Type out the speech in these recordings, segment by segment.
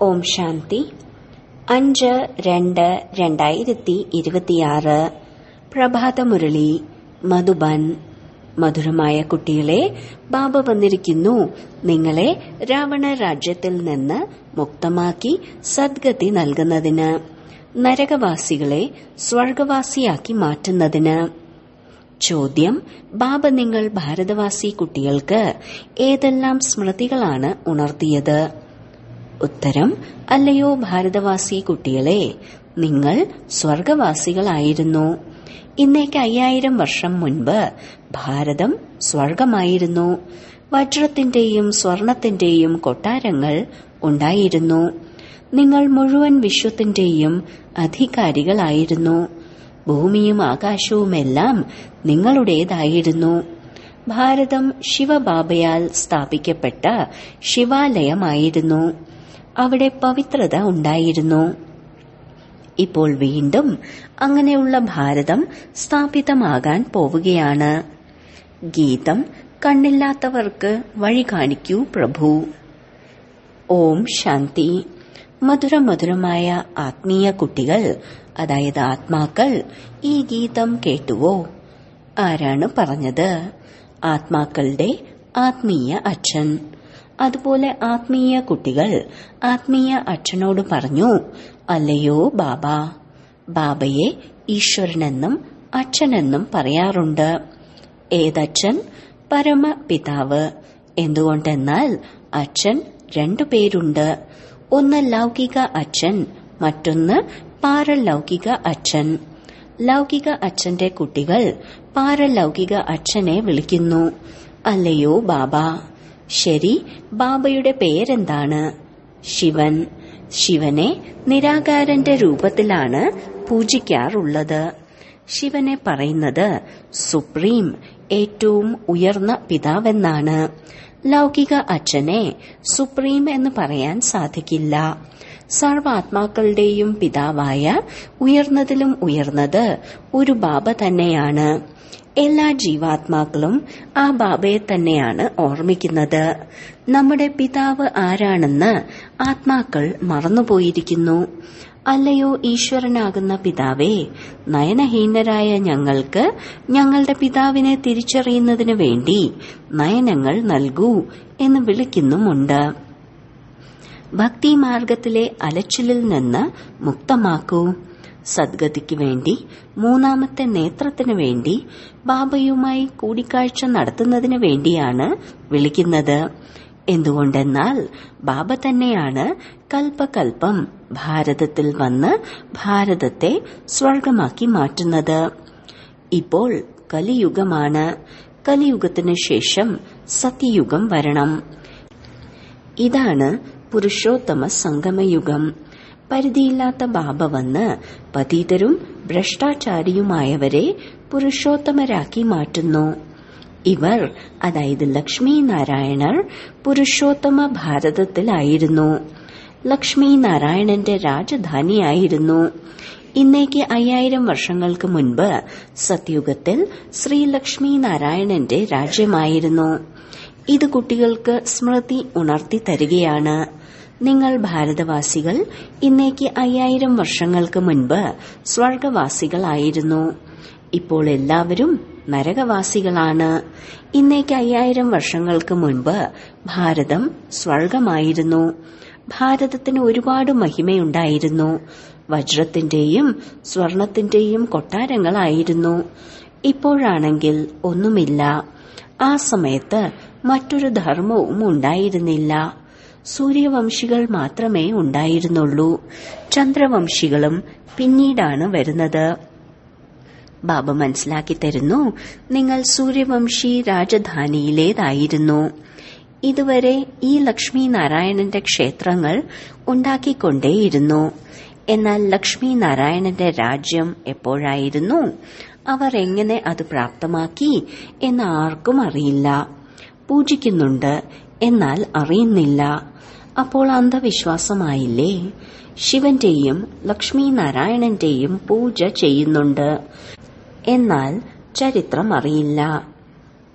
ഓം ശാന്തി അഞ്ച് രണ്ട് രണ്ടായിരത്തി ഇരുപത്തിയാറ് പ്രഭാതമുരളി മധുബൻ മധുരമായ കുട്ടികളെ ബാബ വന്നിരിക്കുന്നു നിങ്ങളെ രാവണ രാജ്യത്തിൽ നിന്ന് മുക്തമാക്കി സദ്ഗതി നൽകുന്നതിന് നരകവാസികളെ സ്വർഗവാസിയാക്കി മാറ്റുന്നതിന് ചോദ്യം ബാബ നിങ്ങൾ ഭാരതവാസി കുട്ടികൾക്ക് ഏതെല്ലാം സ്മൃതികളാണ് ഉണർത്തിയത് ഉത്തരം അല്ലയോ ഭാരതവാസി കുട്ടികളെ നിങ്ങൾ സ്വർഗവാസികളായിരുന്നു ഇന്നേക്ക് അയ്യായിരം വർഷം മുൻപ് ഭാരതം സ്വർഗമായിരുന്നു വജ്രത്തിന്റെയും സ്വർണത്തിന്റെയും കൊട്ടാരങ്ങൾ ഉണ്ടായിരുന്നു നിങ്ങൾ മുഴുവൻ വിശ്വത്തിന്റെയും അധികാരികളായിരുന്നു ഭൂമിയും ആകാശവുമെല്ലാം നിങ്ങളുടേതായിരുന്നു ഭാരതം ശിവബാബയാൽ സ്ഥാപിക്കപ്പെട്ട ശിവാലയമായിരുന്നു അവിടെ പവിത്രത ഉണ്ടായിരുന്നു ഇപ്പോൾ വീണ്ടും അങ്ങനെയുള്ള ഭാരതം സ്ഥാപിതമാകാൻ പോവുകയാണ് ഗീതം കണ്ണില്ലാത്തവർക്ക് വഴി കാണിക്കൂ പ്രഭു ഓം ശാന്തി മധുര മധുരമായ ആത്മീയ കുട്ടികൾ അതായത് ആത്മാക്കൾ ഈ ഗീതം കേട്ടുവോ ആരാണ് പറഞ്ഞത് ആത്മാക്കളുടെ ആത്മീയ അച്ഛൻ അതുപോലെ ആത്മീയ കുട്ടികൾ ആത്മീയ അച്ഛനോട് പറഞ്ഞു അല്ലയോ ബാബ ബാബയെ ഈശ്വരനെന്നും അച്ഛനെന്നും പറയാറുണ്ട് ഏതച്ഛൻ പരമപിതാവ് എന്തുകൊണ്ടെന്നാൽ അച്ഛൻ രണ്ടു പേരുണ്ട് ഒന്ന് ലൗകിക അച്ഛൻ മറ്റൊന്ന് പാരലൗകിക അച്ഛൻ ലൗകിക അച്ഛന്റെ കുട്ടികൾ പാരലൗകിക അച്ഛനെ വിളിക്കുന്നു അല്ലയോ ബാബ ശരി ബാബയുടെ പേരെന്താണ് ശിവൻ ശിവനെ നിരാകാരന്റെ രൂപത്തിലാണ് പൂജിക്കാറുള്ളത് ശിവനെ പറയുന്നത് സുപ്രീം ഏറ്റവും ഉയർന്ന പിതാവെന്നാണ് ലൗകിക അച്ഛനെ സുപ്രീം എന്ന് പറയാൻ സാധിക്കില്ല സർവാത്മാക്കളുടെയും പിതാവായ ഉയർന്നതിലും ഉയർന്നത് ഒരു ബാബ തന്നെയാണ് എല്ലാ ജീവാത്മാക്കളും ആ ബാബയെ തന്നെയാണ് ഓർമ്മിക്കുന്നത് നമ്മുടെ പിതാവ് ആരാണെന്ന് ആത്മാക്കൾ മറന്നുപോയിരിക്കുന്നു അല്ലയോ ഈശ്വരനാകുന്ന പിതാവേ നയനഹീനരായ ഞങ്ങൾക്ക് ഞങ്ങളുടെ പിതാവിനെ തിരിച്ചറിയുന്നതിനു വേണ്ടി നയനങ്ങൾ നൽകൂ എന്ന് വിളിക്കുന്നുമുണ്ട് ഭക്തിമാർഗത്തിലെ അലച്ചിലിൽ നിന്ന് മുക്തമാക്കൂ സദ്ഗതിക്ക് വേണ്ടി മൂന്നാമത്തെ നേത്രത്തിനു വേണ്ടി ബാബയുമായി കൂടിക്കാഴ്ച നടത്തുന്നതിന് വേണ്ടിയാണ് വിളിക്കുന്നത് എന്തുകൊണ്ടെന്നാൽ ബാബ തന്നെയാണ് കൽപ്പകൽപ്പം ഭാരതത്തിൽ വന്ന് ഭാരതത്തെ സ്വർഗമാക്കി മാറ്റുന്നത് ഇപ്പോൾ കലിയുഗമാണ് കലിയുഗത്തിനു ശേഷം സത്യയുഗം വരണം ഇതാണ് പുരുഷോത്തമ സംഗമയുഗം പരിധിയില്ലാത്ത ബാബ വന്ന് പതീതരും ഭ്രഷ്ടാചാരിയുമായവരെ പുരുഷോത്തമരാക്കി മാറ്റുന്നു ഇവർ അതായത് ലക്ഷ്മി നാരായണർ പുരുഷോത്തമ ഭാരതത്തിലായിരുന്നു ലക്ഷ്മി നാരായണന്റെ രാജധാനിയായിരുന്നു ഇന്നേക്ക് അയ്യായിരം വർഷങ്ങൾക്ക് മുൻപ് സത്യുഗത്തിൽ ശ്രീ ലക്ഷ്മി നാരായണന്റെ രാജ്യമായിരുന്നു ഇത് കുട്ടികൾക്ക് സ്മൃതി ഉണർത്തി തരികയാണ് നിങ്ങൾ ഭാരതവാസികൾ ഇന്നേക്ക് അയ്യായിരം വർഷങ്ങൾക്ക് മുൻപ് സ്വർഗവാസികളായിരുന്നു ഇപ്പോൾ എല്ലാവരും നരകവാസികളാണ് ഇന്നേക്ക് അയ്യായിരം വർഷങ്ങൾക്ക് മുൻപ് ഭാരതം സ്വർഗമായിരുന്നു ഭാരതത്തിന് ഒരുപാട് മഹിമയുണ്ടായിരുന്നു വജ്രത്തിന്റെയും സ്വർണത്തിന്റെയും കൊട്ടാരങ്ങളായിരുന്നു ഇപ്പോഴാണെങ്കിൽ ഒന്നുമില്ല ആ സമയത്ത് മറ്റൊരു ധർമ്മവും ഉണ്ടായിരുന്നില്ല സൂര്യവംശികൾ മാത്രമേ ഉണ്ടായിരുന്നുള്ളൂ ചന്ദ്രവംശികളും പിന്നീടാണ് വരുന്നത് ബാബ മനസ്സിലാക്കി തരുന്നു നിങ്ങൾ സൂര്യവംശി രാജധാനിയിലേതായിരുന്നു ഇതുവരെ ഈ ലക്ഷ്മി നാരായണന്റെ ക്ഷേത്രങ്ങൾ ഉണ്ടാക്കിക്കൊണ്ടേയിരുന്നു എന്നാൽ ലക്ഷ്മി നാരായണന്റെ രാജ്യം എപ്പോഴായിരുന്നു അവർ എങ്ങനെ അത് പ്രാപ്തമാക്കി എന്ന് ആർക്കും അറിയില്ല പൂജിക്കുന്നുണ്ട് എന്നാൽ അറിയുന്നില്ല അപ്പോൾ അന്ധവിശ്വാസമായില്ലേ ശിവന്റെയും ലക്ഷ്മി നാരായണന്റെയും പൂജ ചെയ്യുന്നുണ്ട് എന്നാൽ ചരിത്രം അറിയില്ല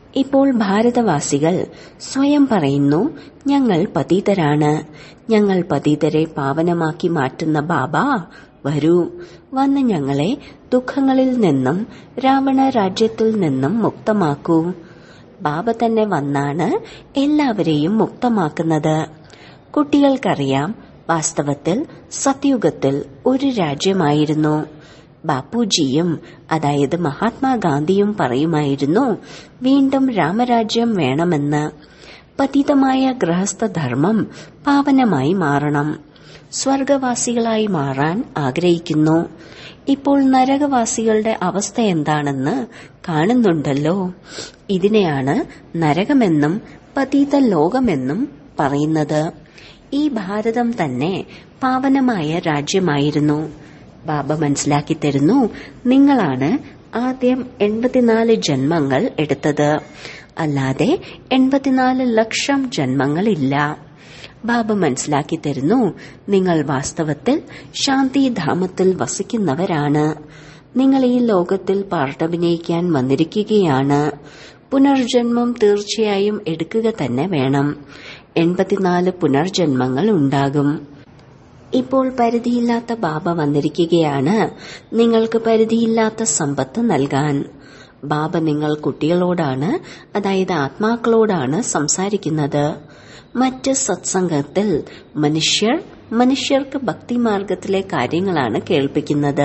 ഇപ്പോൾ ഭാരതവാസികൾ സ്വയം പറയുന്നു ഞങ്ങൾ പതീതരാണ് ഞങ്ങൾ പതീതരെ പാവനമാക്കി മാറ്റുന്ന ബാബ വരൂ വന്ന് ഞങ്ങളെ ദുഃഖങ്ങളിൽ നിന്നും രാവണ രാജ്യത്തിൽ നിന്നും മുക്തമാക്കൂ ബാബ തന്നെ വന്നാണ് എല്ലാവരെയും മുക്തമാക്കുന്നത് കുട്ടികൾക്കറിയാം വാസ്തവത്തിൽ സത്യുഗത്തിൽ ഒരു രാജ്യമായിരുന്നു ബാപ്പുജിയും അതായത് മഹാത്മാഗാന്ധിയും പറയുമായിരുന്നു വീണ്ടും രാമരാജ്യം വേണമെന്ന് പതിതമായ ഗൃഹസ്ഥധർമ്മം പാവനമായി മാറണം സ്വർഗവാസികളായി മാറാൻ ആഗ്രഹിക്കുന്നു ഇപ്പോൾ നരകവാസികളുടെ അവസ്ഥ എന്താണെന്ന് കാണുന്നുണ്ടല്ലോ ഇതിനെയാണ് നരകമെന്നും പതീത ലോകമെന്നും പറയുന്നത് ഈ ഭാരതം തന്നെ പാവനമായ രാജ്യമായിരുന്നു ബാബ മനസ്സിലാക്കി തരുന്നു നിങ്ങളാണ് ആദ്യം എൺപത്തിനാല് ജന്മങ്ങൾ എടുത്തത് അല്ലാതെ എൺപത്തിനാല് ലക്ഷം ജന്മങ്ങളില്ല ബാബ മനസ്സിലാക്കി തരുന്നു നിങ്ങൾ വാസ്തവത്തിൽ ശാന്തിധാമത്തിൽ വസിക്കുന്നവരാണ് നിങ്ങൾ ഈ ലോകത്തിൽ പാർട്ടഭിനയിക്കാൻ വന്നിരിക്കുകയാണ് പുനർജന്മം തീർച്ചയായും എടുക്കുക തന്നെ വേണം എൺപത്തിനാല് പുനർജന്മങ്ങൾ ഉണ്ടാകും ഇപ്പോൾ പരിധിയില്ലാത്ത ബാബ വന്നിരിക്കുകയാണ് നിങ്ങൾക്ക് പരിധിയില്ലാത്ത സമ്പത്ത് നൽകാൻ ബാബ നിങ്ങൾ കുട്ടികളോടാണ് അതായത് ആത്മാക്കളോടാണ് സംസാരിക്കുന്നത് മറ്റ് സത്സംഗത്തിൽ മനുഷ്യർ മനുഷ്യർക്ക് ഭക്തിമാർഗത്തിലെ കാര്യങ്ങളാണ് കേൾപ്പിക്കുന്നത്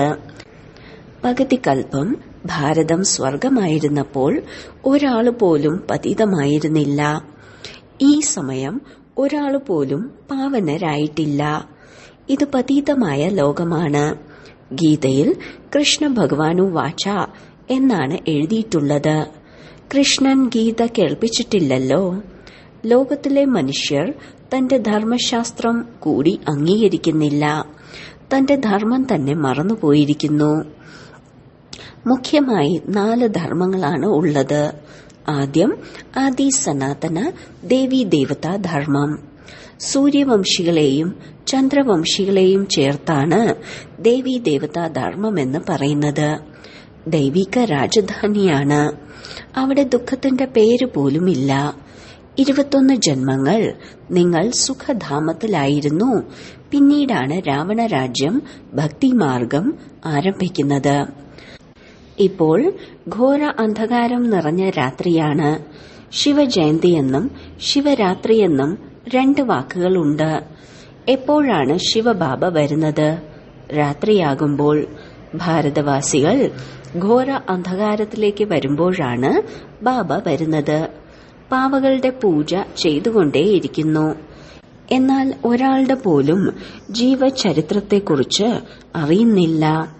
പകുതിക്കൽപ്പം ഭാരതം സ്വർഗമായിരുന്നപ്പോൾ ഒരാൾ പോലും പതിതമായിരുന്നില്ല ഈ സമയം ഒരാൾ പോലും പാവനരായിട്ടില്ല ഇത് പതീതമായ ലോകമാണ് ഗീതയിൽ കൃഷ്ണ ഭഗവാനു വാച എന്നാണ് എഴുതിയിട്ടുള്ളത് കൃഷ്ണൻ ഗീത കേൾപ്പിച്ചിട്ടില്ലല്ലോ ലോകത്തിലെ മനുഷ്യർ തന്റെ ധർമ്മശാസ്ത്രം കൂടി അംഗീകരിക്കുന്നില്ല തന്റെ ധർമ്മം തന്നെ മറന്നുപോയിരിക്കുന്നു മുഖ്യമായി നാല് ധർമ്മങ്ങളാണ് ഉള്ളത് ആദ്യം ആദി സനാതന ദേവി ദേവതാ ധർമ്മം സൂര്യവംശികളെയും ചന്ദ്രവംശികളെയും ചേർത്താണ് ദേവി ദേവതാ ധർമ്മം എന്ന് പറയുന്നത് ദൈവിക രാജധാനിയാണ് അവിടെ ദുഃഖത്തിന്റെ പേര് പോലുമില്ല ഇരുപത്തൊന്ന് ജന്മങ്ങൾ നിങ്ങൾ സുഖധാമത്തിലായിരുന്നു പിന്നീടാണ് രാവണ രാജ്യം ഭക്തിമാർഗം ആരംഭിക്കുന്നത് ഇപ്പോൾ ഘോര അന്ധകാരം നിറഞ്ഞ രാത്രിയാണ് ശിവജയന്തിയെന്നും ശിവരാത്രിയെന്നും രണ്ട് വാക്കുകളുണ്ട് എപ്പോഴാണ് ശിവബാബ വരുന്നത് രാത്രിയാകുമ്പോൾ ഭാരതവാസികൾ ഘോര അന്ധകാരത്തിലേക്ക് വരുമ്പോഴാണ് ബാബ വരുന്നത് പാവകളുടെ പൂജ ചെയ്തുകൊണ്ടേയിരിക്കുന്നു എന്നാൽ ഒരാളുടെ പോലും ജീവചരിത്രത്തെക്കുറിച്ച് അറിയുന്നില്ല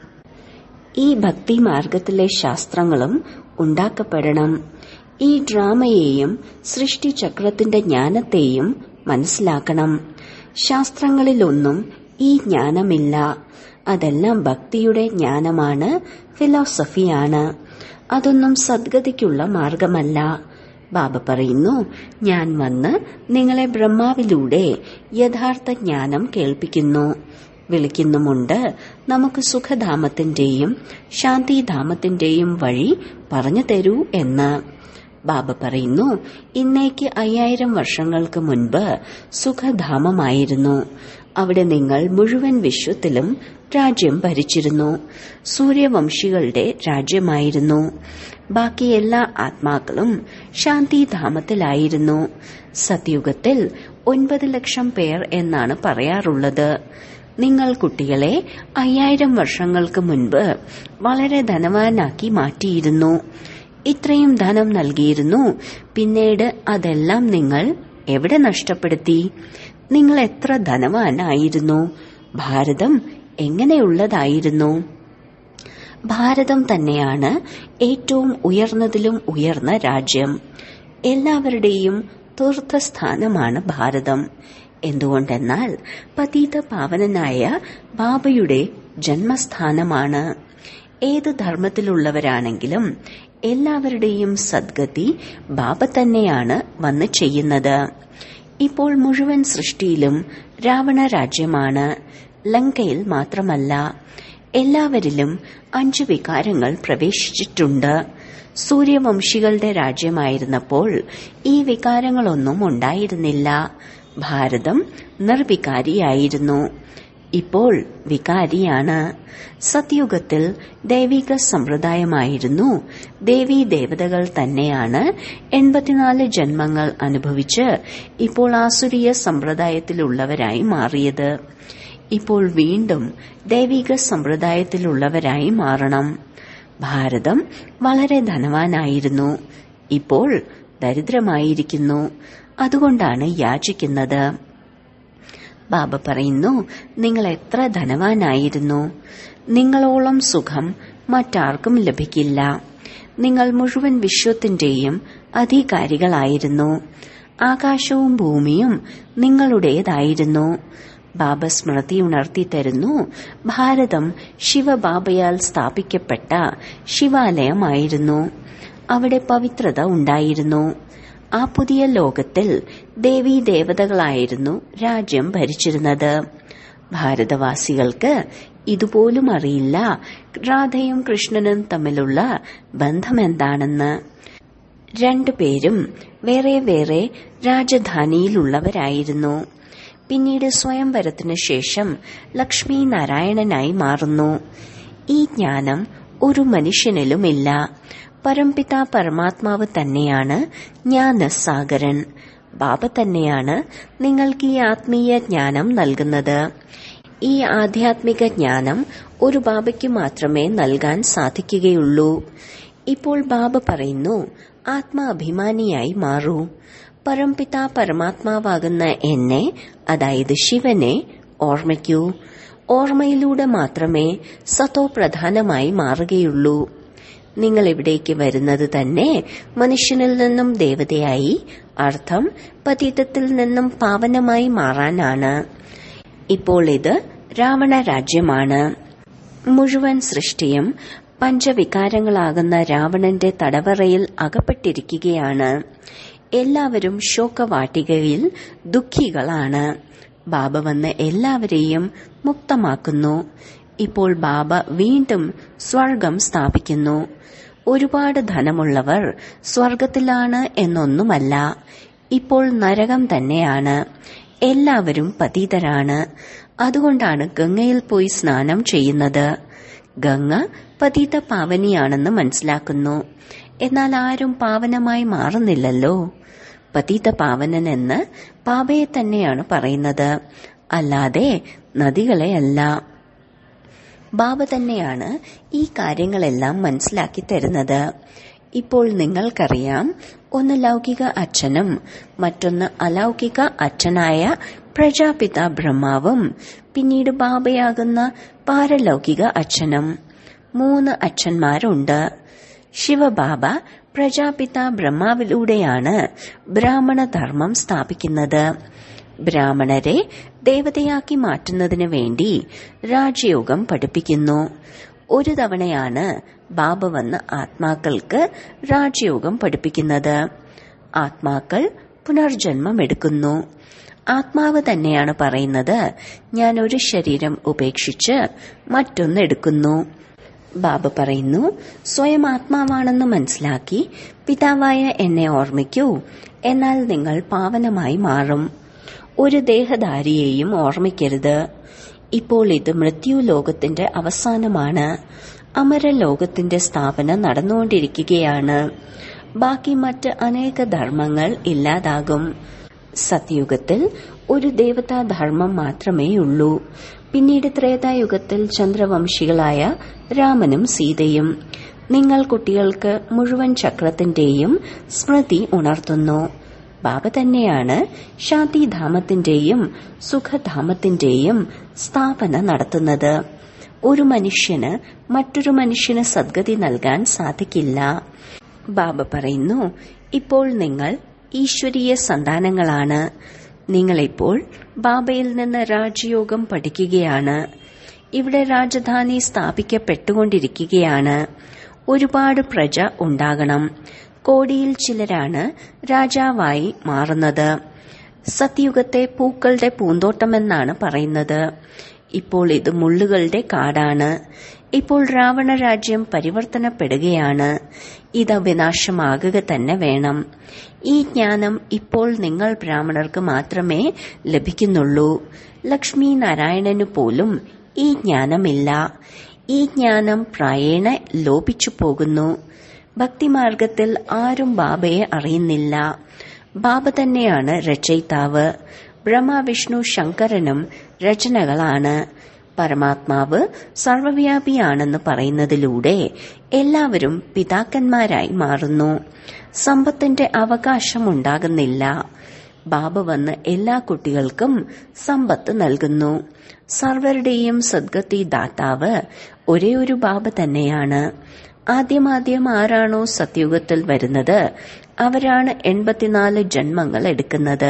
ഈ ഭക്തിമാർഗത്തിലെ ശാസ്ത്രങ്ങളും ഉണ്ടാക്കപ്പെടണം ഈ ഡ്രാമയെയും സൃഷ്ടിചക്രത്തിന്റെ ജ്ഞാനത്തെയും മനസ്സിലാക്കണം ശാസ്ത്രങ്ങളിലൊന്നും ഈ ജ്ഞാനമില്ല അതെല്ലാം ഭക്തിയുടെ ജ്ഞാനമാണ് ഫിലോസഫിയാണ് അതൊന്നും സദ്ഗതിക്കുള്ള മാർഗമല്ല ബാബ പറയുന്നു ഞാൻ വന്ന് നിങ്ങളെ ബ്രഹ്മാവിലൂടെ യഥാർത്ഥ ജ്ഞാനം കേൾപ്പിക്കുന്നു വിളിക്കുന്നുമുണ്ട് നമുക്ക് സുഖധാമത്തിന്റെയും ശാന്തിധാമത്തിന്റെയും വഴി പറഞ്ഞു തരൂ എന്ന് ബാബ പറയുന്നു ഇന്നേക്ക് അയ്യായിരം വർഷങ്ങൾക്ക് മുൻപ് സുഖധാമമായിരുന്നു അവിടെ നിങ്ങൾ മുഴുവൻ വിശ്വത്തിലും രാജ്യം ഭരിച്ചിരുന്നു സൂര്യവംശികളുടെ രാജ്യമായിരുന്നു ബാക്കി എല്ലാ ആത്മാക്കളും ശാന്തിധാമത്തിലായിരുന്നു സത്യുഗത്തിൽ ഒൻപത് ലക്ഷം പേർ എന്നാണ് പറയാറുള്ളത് നിങ്ങൾ കുട്ടികളെ അയ്യായിരം വർഷങ്ങൾക്ക് മുൻപ് വളരെ ധനവാനാക്കി മാറ്റിയിരുന്നു ഇത്രയും ധനം നൽകിയിരുന്നു പിന്നീട് അതെല്ലാം നിങ്ങൾ എവിടെ നഷ്ടപ്പെടുത്തി നിങ്ങൾ എത്ര ധനവാനായിരുന്നു ഭാരതം എങ്ങനെയുള്ളതായിരുന്നു ഭാരതം തന്നെയാണ് ഏറ്റവും ഉയർന്നതിലും ഉയർന്ന രാജ്യം എല്ലാവരുടെയും തീർത്ഥസ്ഥാനമാണ് ഭാരതം എന്തുകൊണ്ടെന്നാൽ പതീത പാവനനായ ബാബയുടെ ജന്മസ്ഥാനമാണ് ഏത് ധർമ്മത്തിലുള്ളവരാണെങ്കിലും എല്ലാവരുടെയും സദ്ഗതി ബാബ തന്നെയാണ് വന്ന് ചെയ്യുന്നത് ഇപ്പോൾ മുഴുവൻ സൃഷ്ടിയിലും രാവണ രാജ്യമാണ് ലങ്കയിൽ മാത്രമല്ല എല്ലാവരിലും അഞ്ചു വികാരങ്ങൾ പ്രവേശിച്ചിട്ടുണ്ട് സൂര്യവംശികളുടെ രാജ്യമായിരുന്നപ്പോൾ ഈ വികാരങ്ങളൊന്നും ഉണ്ടായിരുന്നില്ല ഭാരതം നിർവികാരിയായിരുന്നു ഇപ്പോൾ വികാരിയാണ് സത്യുഗത്തിൽ ദൈവിക സമ്പ്രദായമായിരുന്നു ദേവീ ദേവതകൾ തന്നെയാണ് എൺപത്തിനാല് ജന്മങ്ങൾ അനുഭവിച്ച് ഇപ്പോൾ ആസുരീയ സമ്പ്രദായത്തിലുള്ളവരായി മാറിയത് ഇപ്പോൾ വീണ്ടും ദൈവിക സമ്പ്രദായത്തിലുള്ളവരായി മാറണം ഭാരതം വളരെ ധനവാനായിരുന്നു ഇപ്പോൾ ദരിദ്രമായിരിക്കുന്നു അതുകൊണ്ടാണ് യാചിക്കുന്നത് ബാബ പറയുന്നു നിങ്ങൾ എത്ര ധനവാനായിരുന്നു നിങ്ങളോളം സുഖം മറ്റാർക്കും ലഭിക്കില്ല നിങ്ങൾ മുഴുവൻ വിശ്വത്തിന്റെയും അധികാരികളായിരുന്നു ആകാശവും ഭൂമിയും നിങ്ങളുടേതായിരുന്നു ബാബ സ്മൃതി ഉണർത്തി തരുന്നു ഭാരതം ശിവബാബയാൽ സ്ഥാപിക്കപ്പെട്ട ശിവാലയമായിരുന്നു അവിടെ പവിത്രത ഉണ്ടായിരുന്നു ആ പുതിയ ലോകത്തിൽ ദേവീ ദേവതകളായിരുന്നു രാജ്യം ഭരിച്ചിരുന്നത് ഭാരതവാസികൾക്ക് ഇതുപോലും അറിയില്ല രാധയും കൃഷ്ണനും തമ്മിലുള്ള ബന്ധമെന്താണെന്ന് രണ്ടുപേരും വേറെ വേറെ രാജധാനിയിലുള്ളവരായിരുന്നു പിന്നീട് സ്വയംവരത്തിനു ശേഷം ലക്ഷ്മി നാരായണനായി മാറുന്നു ഈ ജ്ഞാനം ഒരു മനുഷ്യനിലുമില്ല പരംപിത പരമാത്മാവ് തന്നെയാണ് ജ്ഞാനസാഗരൻ ബാബ തന്നെയാണ് നിങ്ങൾക്ക് ഈ ആത്മീയ ജ്ഞാനം നൽകുന്നത് ഈ ആധ്യാത്മിക ജ്ഞാനം ഒരു ബാബയ്ക്ക് മാത്രമേ നൽകാൻ സാധിക്കുകയുള്ളൂ ഇപ്പോൾ ബാബ പറയുന്നു ആത്മാഭിമാനിയായി മാറൂ പരംപിത പരമാത്മാവാകുന്ന എന്നെ അതായത് ശിവനെ ഓർമ്മിക്കൂ ഓർമ്മയിലൂടെ മാത്രമേ സതോ പ്രധാനമായി മാറുകയുള്ളൂ നിങ്ങൾ ഇവിടേക്ക് വരുന്നത് തന്നെ മനുഷ്യനിൽ നിന്നും ദേവതയായി അർത്ഥം പതീതത്തിൽ നിന്നും പാവനമായി മാറാനാണ് ഇപ്പോൾ ഇത് രാവണ രാജ്യമാണ് മുഴുവൻ സൃഷ്ടിയും പഞ്ചവികാരങ്ങളാകുന്ന രാവണന്റെ തടവറയിൽ അകപ്പെട്ടിരിക്കുകയാണ് എല്ലാവരും ശോകവാട്ടികയിൽ ദുഃഖികളാണ് ബാബ വന്ന് എല്ലാവരെയും മുക്തമാക്കുന്നു ഇപ്പോൾ ബാബ വീണ്ടും സ്വർഗം സ്ഥാപിക്കുന്നു ഒരുപാട് ധനമുള്ളവർ സ്വർഗത്തിലാണ് എന്നൊന്നുമല്ല ഇപ്പോൾ നരകം തന്നെയാണ് എല്ലാവരും പതീതരാണ് അതുകൊണ്ടാണ് ഗംഗയിൽ പോയി സ്നാനം ചെയ്യുന്നത് ഗംഗ പതീത പാവനിയാണെന്ന് മനസ്സിലാക്കുന്നു എന്നാൽ ആരും പാവനമായി മാറുന്നില്ലല്ലോ പതീത പാവനൻ എന്ന് പാപയെ തന്നെയാണ് പറയുന്നത് അല്ലാതെ നദികളെയല്ല ബാബ തന്നെയാണ് ഈ കാര്യങ്ങളെല്ലാം മനസ്സിലാക്കി തരുന്നത് ഇപ്പോൾ നിങ്ങൾക്കറിയാം ഒന്ന് ലൗകിക അച്ഛനും മറ്റൊന്ന് അലൗകിക അച്ഛനായ പ്രജാപിത ബ്രഹ്മാവും പിന്നീട് ബാബയാകുന്ന പാരലൗകിക അച്ഛനും മൂന്ന് അച്ഛന്മാരുണ്ട് ശിവബാബ പ്രജാപിത ബ്രഹ്മാവിലൂടെയാണ് ബ്രാഹ്മണ ധർമ്മം സ്ഥാപിക്കുന്നത് ബ്രാഹ്മണരെ ദേവതയാക്കി മാറ്റുന്നതിന് വേണ്ടി രാജയോഗം പഠിപ്പിക്കുന്നു ഒരു തവണയാണ് ബാബ വന്ന് ആത്മാക്കൾക്ക് രാജയോഗം പഠിപ്പിക്കുന്നത് ആത്മാക്കൾ പുനർജന്മം എടുക്കുന്നു ആത്മാവ് തന്നെയാണ് പറയുന്നത് ഞാൻ ഒരു ശരീരം ഉപേക്ഷിച്ച് മറ്റൊന്ന് എടുക്കുന്നു ബാബ പറയുന്നു സ്വയം ആത്മാവാണെന്ന് മനസ്സിലാക്കി പിതാവായ എന്നെ ഓർമ്മിക്കൂ എന്നാൽ നിങ്ങൾ പാവനമായി മാറും ഒരു ദേഹധാരിയെയും ഓർമ്മിക്കരുത് ഇപ്പോൾ ഇത് മൃത്യു ലോകത്തിന്റെ അവസാനമാണ് അമരലോകത്തിന്റെ സ്ഥാപനം നടന്നുകൊണ്ടിരിക്കുകയാണ് ബാക്കി മറ്റ് അനേക ധർമ്മങ്ങൾ ഇല്ലാതാകും സത്യുഗത്തിൽ ഒരു ദേവതാധർമ്മം മാത്രമേയുള്ളൂ പിന്നീട് ത്രേതായുഗത്തിൽ ചന്ദ്രവംശികളായ രാമനും സീതയും നിങ്ങൾ കുട്ടികൾക്ക് മുഴുവൻ ചക്രത്തിന്റെയും സ്മൃതി ഉണർത്തുന്നു ബാബ തന്നെയാണ് ശാന്തിധാമത്തിന്റെയും സുഖധാമത്തിന്റെയും സ്ഥാപന നടത്തുന്നത് ഒരു മനുഷ്യന് മറ്റൊരു മനുഷ്യന് സദ്ഗതി നൽകാൻ സാധിക്കില്ല ബാബ പറയുന്നു ഇപ്പോൾ നിങ്ങൾ ഈശ്വരീയ സന്താനങ്ങളാണ് നിങ്ങളിപ്പോൾ ബാബയിൽ നിന്ന് രാജയോഗം പഠിക്കുകയാണ് ഇവിടെ രാജധാനി സ്ഥാപിക്കപ്പെട്ടുകൊണ്ടിരിക്കുകയാണ് ഒരുപാട് പ്രജ ഉണ്ടാകണം കോടിയിൽ ചിലരാണ് രാജാവായി മാറുന്നത് സത്യുഗത്തെ പൂക്കളുടെ പൂന്തോട്ടമെന്നാണ് പറയുന്നത് ഇപ്പോൾ ഇത് മുള്ളുകളുടെ കാടാണ് ഇപ്പോൾ രാവണ രാജ്യം പരിവർത്തനപ്പെടുകയാണ് ഇത് വിനാശമാകുക തന്നെ വേണം ഈ ജ്ഞാനം ഇപ്പോൾ നിങ്ങൾ ബ്രാഹ്മണർക്ക് മാത്രമേ ലഭിക്കുന്നുള്ളൂ ലക്ഷ്മി നാരായണനു പോലും ഈ ജ്ഞാനമില്ല ഈ ജ്ഞാനം പ്രായേണ ലോപിച്ചു പോകുന്നു ഭക്തിമാർഗത്തിൽ ആരും ബാബയെ അറിയുന്നില്ല ബാബ തന്നെയാണ് രചയിതാവ് ബ്രഹ്മ വിഷ്ണു ശങ്കരനും രചനകളാണ് പരമാത്മാവ് സർവവ്യാപിയാണെന്ന് പറയുന്നതിലൂടെ എല്ലാവരും പിതാക്കന്മാരായി മാറുന്നു സമ്പത്തിന്റെ അവകാശം ഉണ്ടാകുന്നില്ല ബാബ വന്ന് എല്ലാ കുട്ടികൾക്കും സമ്പത്ത് നൽകുന്നു സർവരുടെയും സദ്ഗതി ദാതാവ് ഒരേ ഒരു ബാബ തന്നെയാണ് ആദ്യമാദ്യം ആരാണോ സത്യുഗത്തിൽ വരുന്നത് അവരാണ് എൺപത്തിനാല് ജന്മങ്ങൾ എടുക്കുന്നത്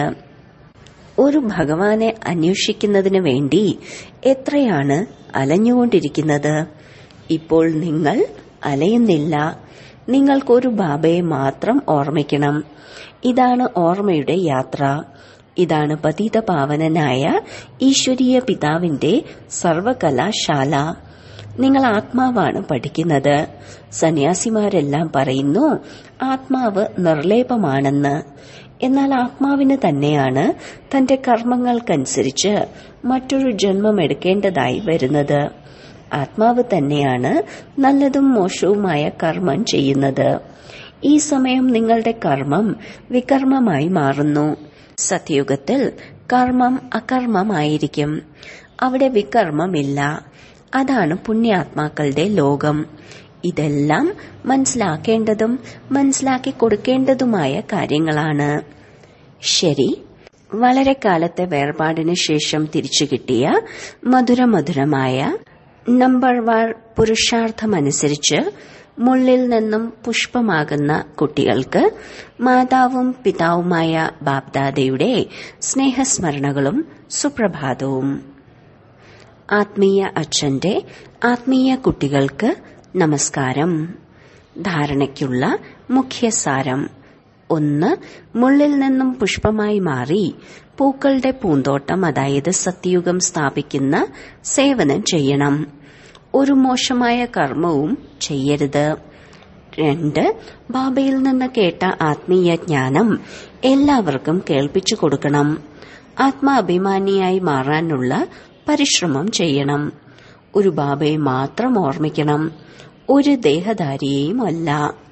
ഒരു ഭഗവാനെ അന്വേഷിക്കുന്നതിന് വേണ്ടി എത്രയാണ് അലഞ്ഞുകൊണ്ടിരിക്കുന്നത് ഇപ്പോൾ നിങ്ങൾ അലയുന്നില്ല നിങ്ങൾക്കൊരു ബാബയെ മാത്രം ഓർമ്മിക്കണം ഇതാണ് ഓർമ്മയുടെ യാത്ര ഇതാണ് പതിത പാവനനായ ഈശ്വരീയ പിതാവിന്റെ സർവകലാശാല നിങ്ങൾ ആത്മാവാണ് പഠിക്കുന്നത് സന്യാസിമാരെല്ലാം പറയുന്നു ആത്മാവ് നിർലേപമാണെന്ന് എന്നാൽ ആത്മാവിന് തന്നെയാണ് തന്റെ കർമ്മങ്ങൾക്കനുസരിച്ച് മറ്റൊരു ജന്മം എടുക്കേണ്ടതായി വരുന്നത് ആത്മാവ് തന്നെയാണ് നല്ലതും മോശവുമായ കർമ്മം ചെയ്യുന്നത് ഈ സമയം നിങ്ങളുടെ കർമ്മം വികർമ്മമായി മാറുന്നു സത്യയുഗത്തിൽ കർമ്മം അകർമ്മമായിരിക്കും അവിടെ വികർമ്മമില്ല അതാണ് പുണ്യാത്മാക്കളുടെ ലോകം ഇതെല്ലാം മനസ്സിലാക്കേണ്ടതും മനസ്സിലാക്കി കൊടുക്കേണ്ടതുമായ കാര്യങ്ങളാണ് ശരി വളരെ കാലത്തെ വേർപാടിന് ശേഷം തിരിച്ചു കിട്ടിയ മധുരമധുരമായ നമ്പർ വാർ പുരുഷാർത്ഥമനുസരിച്ച് മുള്ളിൽ നിന്നും പുഷ്പമാകുന്ന കുട്ടികൾക്ക് മാതാവും പിതാവുമായ ബാബ്ദാദയുടെ സ്നേഹസ്മരണകളും സുപ്രഭാതവും ആത്മീയ അച്ഛന്റെ ആത്മീയ കുട്ടികൾക്ക് നമസ്കാരം ധാരണയ്ക്കുള്ള മുഖ്യസാരം ഒന്ന് മുള്ളിൽ നിന്നും പുഷ്പമായി മാറി പൂക്കളുടെ പൂന്തോട്ടം അതായത് സത്യയുഗം സ്ഥാപിക്കുന്ന സേവനം ചെയ്യണം ഒരു മോശമായ കർമ്മവും ചെയ്യരുത് രണ്ട് ബാബയിൽ നിന്ന് കേട്ട ആത്മീയ ജ്ഞാനം എല്ലാവർക്കും കേൾപ്പിച്ചു കൊടുക്കണം ആത്മാഭിമാനിയായി മാറാനുള്ള പരിശ്രമം ചെയ്യണം ഒരു ബാബയെ മാത്രം ഓർമ്മിക്കണം ഒരു ദേഹധാരിയെയും അല്ല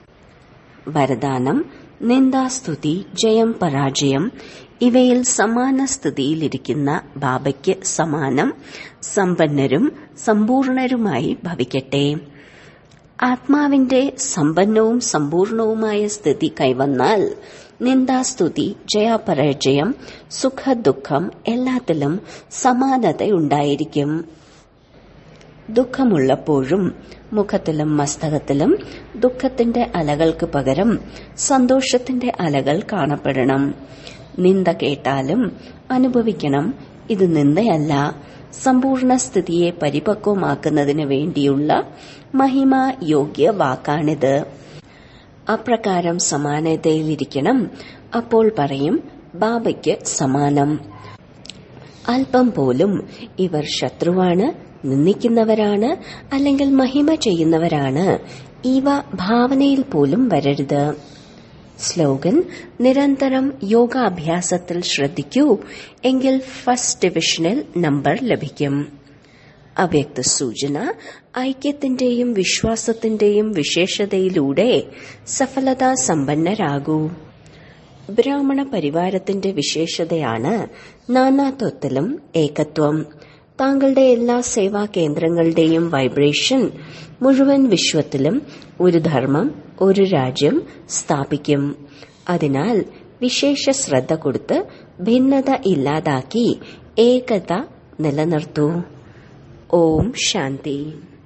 വരദാനം നിന്ദാസ്തുതി ജയം പരാജയം ഇവയിൽ സമാന സ്ഥിതിയിലിരിക്കുന്ന ബാബയ്ക്ക് സമാനം സമ്പന്നരും സമ്പൂർണരുമായി ഭവിക്കട്ടെ ആത്മാവിന്റെ സമ്പന്നവും സമ്പൂർണവുമായ സ്ഥിതി കൈവന്നാൽ നിന്ദാസ്തുതി ജയാപരാജയം സുഖദുഃഖം എല്ലാത്തിലും സമാനതയുണ്ടായിരിക്കും ദുഃഖമുള്ളപ്പോഴും മുഖത്തിലും മസ്തകത്തിലും ദുഃഖത്തിന്റെ അലകൾക്ക് പകരം സന്തോഷത്തിന്റെ അലകൾ കാണപ്പെടണം നിന്ദ കേട്ടാലും അനുഭവിക്കണം ഇത് നിന്ദയല്ല സമ്പൂർണ്ണ സ്ഥിതിയെ പരിപക്വമാക്കുന്നതിന് വേണ്ടിയുള്ള മഹിമ യോഗ്യ വാക്കാണിത് അപ്രകാരം സമാനതയിലിരിക്കണം അപ്പോൾ പറയും ബാബയ്ക്ക് സമാനം അല്പം പോലും ഇവർ ശത്രുവാണ് നിന്ദിക്കുന്നവരാണ് അല്ലെങ്കിൽ മഹിമ ചെയ്യുന്നവരാണ് ഇവ ഭാവനയിൽ പോലും വരരുത് സ്ലോഗൻ നിരന്തരം യോഗാഭ്യാസത്തിൽ ശ്രദ്ധിക്കൂ എങ്കിൽ ഫസ്റ്റ് ഡിവിഷനിൽ നമ്പർ ലഭിക്കും അവ്യക്ത സൂചന ഐക്യത്തിന്റെയും വിശ്വാസത്തിന്റെയും വിശേഷതയിലൂടെ സഫലതാ സമ്പന്നരാകൂ ബ്രാഹ്മണ പരിവാരത്തിന്റെ വിശേഷതയാണ് നാനാത്വത്തിലും ഏകത്വം താങ്കളുടെ എല്ലാ സേവാ കേന്ദ്രങ്ങളുടെയും വൈബ്രേഷൻ മുഴുവൻ വിശ്വത്തിലും ഒരു ധർമ്മം ഒരു രാജ്യം സ്ഥാപിക്കും അതിനാൽ വിശേഷ ശ്രദ്ധ കൊടുത്ത് ഭിന്നത ഇല്ലാതാക്കി ഏകത നിലനിർത്തൂ ഓം ശാന്തി